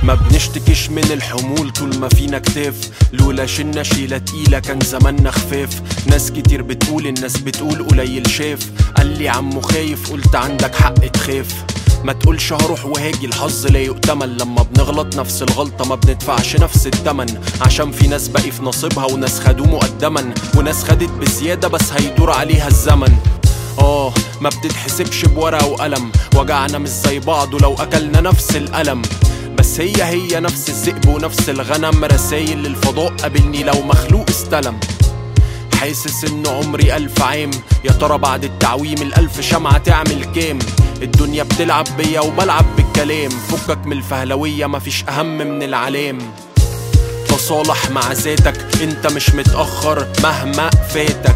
ما بنشتكيش من الحمول طول ما فينا كتاف لولا شلنا شيلة تقيلة كان زماننا خفاف ناس كتير بتقول الناس بتقول قليل شاف قال لي عمو خايف قلت عندك حق تخاف ما تقولش هروح وهاجي الحظ لا يؤتمن لما بنغلط نفس الغلطة ما بندفعش نفس التمن عشان في ناس باقي في نصيبها وناس خدوه مقدما وناس خدت بزيادة بس هيدور عليها الزمن اه ما بتتحسبش بورقة وقلم وجعنا مش زي بعض لو اكلنا نفس القلم بس هي هي نفس الذئب ونفس الغنم رسايل للفضاء قابلني لو مخلوق استلم حاسس ان عمري ألف عام يا ترى بعد التعويم الألف شمعة تعمل كام الدنيا بتلعب بيا وبلعب بالكلام فكك من الفهلوية مفيش أهم من العلام تصالح مع ذاتك انت مش متأخر مهما فاتك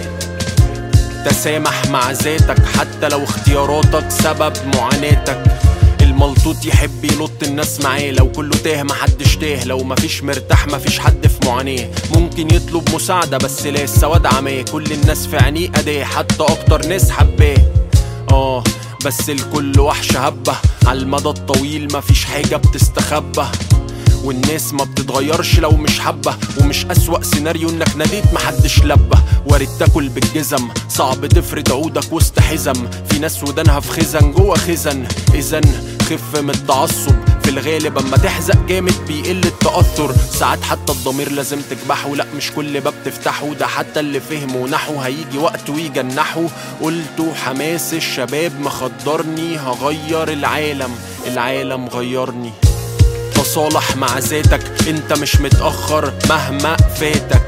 تسامح مع ذاتك حتى لو اختياراتك سبب معاناتك الملطوط يحب يلط الناس معاه لو كله تاه محدش تاه لو مفيش مرتاح مفيش حد في معاناه ممكن يطلب مساعدة بس لا السواد عماه كل الناس في عينيه أداه حتى أكتر ناس حباه اه بس الكل وحش هبة على المدى الطويل مفيش حاجة بتستخبى والناس ما بتتغيرش لو مش حبة ومش أسوأ سيناريو انك ناديت محدش لبة وارد تاكل بالجزم صعب تفرد عودك وسط حزم في ناس ودانها في خزن جوه خزن اذا خف من التعصب في الغالب اما تحزق جامد بيقل التأثر ساعات حتى الضمير لازم تكبحه لا مش كل باب تفتحه ده حتى اللي فهمه نحو هيجي وقت ويجنحه قلته حماس الشباب مخدرني هغير العالم العالم غيرني تصالح مع ذاتك انت مش متأخر مهما فاتك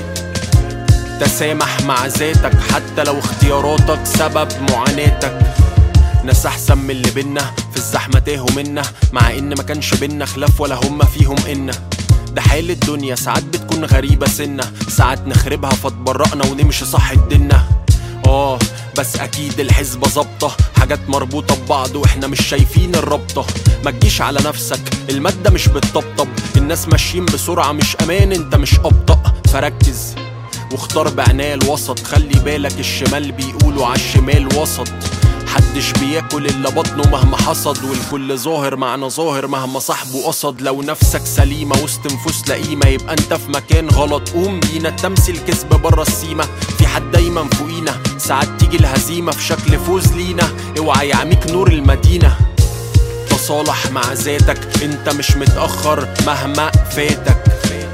تسامح مع ذاتك حتى لو اختياراتك سبب معاناتك ناس احسن من اللي بينا في الزحمة تاهوا منا مع ان ما كانش بينا خلاف ولا هما فيهم إنا ده حال الدنيا ساعات بتكون غريبة سنة ساعات نخربها فتبرقنا ونمشي صح الدنة اه بس اكيد الحسبة ظابطة حاجات مربوطة ببعض واحنا مش شايفين الرابطة ما تجيش على نفسك المادة مش بتطبطب الناس ماشيين بسرعة مش امان انت مش ابطأ فركز واختار بعناية الوسط خلي بالك الشمال بيقولوا عالشمال وسط محدش بياكل الا بطنه مهما حصد والكل ظاهر معنى ظاهر مهما صاحبه قصد لو نفسك سليمة وسط نفوس لئيمة يبقى انت في مكان غلط قوم بينا التمثيل كسب بره السيمة في حد دايما فوقينا ساعات تيجي الهزيمة في شكل فوز لينا اوعى يعميك نور المدينة تصالح مع ذاتك انت مش متأخر مهما فاتك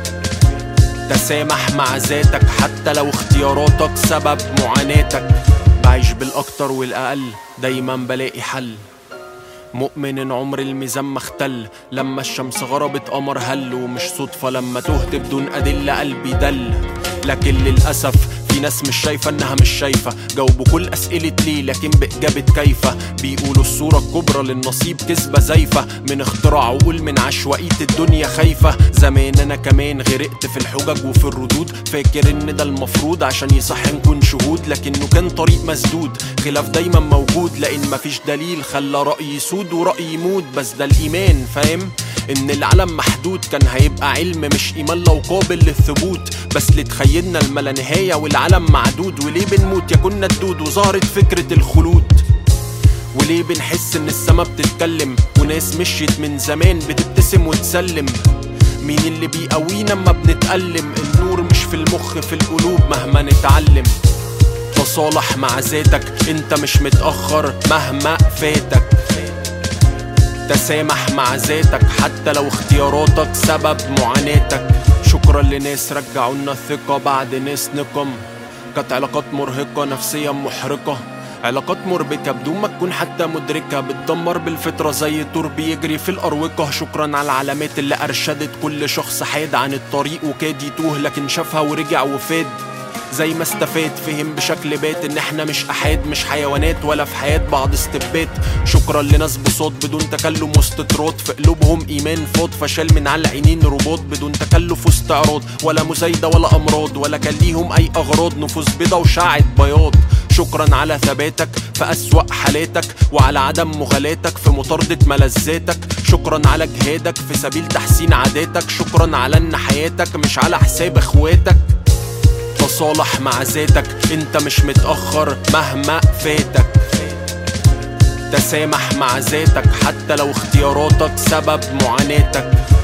تسامح مع ذاتك حتى لو اختياراتك سبب معاناتك بعيش بالاكتر والاقل دايما بلاقي حل مؤمن ان عمر الميزان ما اختل لما الشمس غربت قمر هل ومش صدفة لما تهت بدون أدلة قلبي دل لكن للأسف في ناس مش شايفة انها مش شايفة جاوبوا كل اسئلة ليه لكن بإجابة كيفة بيقولوا الصورة الكبرى للنصيب كذبة زايفة من اختراع عقول من عشوائية الدنيا خايفة زمان انا كمان غرقت في الحجج وفي الردود فاكر ان ده المفروض عشان يصح نكون شهود لكنه كان طريق مسدود خلاف دايما موجود لان مفيش دليل خلى رأيي يسود ورأيي يموت بس ده الايمان فاهم ان العالم محدود كان هيبقى علم مش ايمان لو قابل للثبوت بس اللي تخيلنا الملا نهايه والعالم معدود وليه بنموت يا كنا الدود وظهرت فكره الخلود وليه بنحس ان السما بتتكلم وناس مشيت من زمان بتبتسم وتسلم مين اللي بيقوينا اما بنتألم النور مش في المخ في القلوب مهما نتعلم تصالح مع ذاتك انت مش متأخر مهما فاتك تسامح مع ذاتك حتى لو اختياراتك سبب معاناتك شكرا لناس رجعونا الثقة بعد ناس نقم كانت علاقات مرهقة نفسيا محرقة علاقات مربكة بدون ما تكون حتى مدركة بتدمر بالفطرة زي الطور بيجري في الأروقة شكرا على العلامات اللي أرشدت كل شخص حاد عن الطريق وكاد يتوه لكن شافها ورجع وفاد زي ما استفاد فهم بشكل بات ان احنا مش احاد مش حيوانات ولا في حياة بعض استبات شكرا لناس بصوت بدون تكلم واستطراد في قلوبهم ايمان فاض فشال من على العينين رباط بدون تكلف واستعراض ولا مزايدة ولا امراض ولا كان ليهم اي اغراض نفوس بيضة وشعت بياض شكرا على ثباتك في أسوأ حالاتك وعلى عدم مغالاتك في مطاردة ملذاتك شكرا على جهادك في سبيل تحسين عاداتك شكرا على ان حياتك مش على حساب اخواتك تصالح مع ذاتك انت مش متأخر مهما فاتك تسامح مع ذاتك حتى لو اختياراتك سبب معاناتك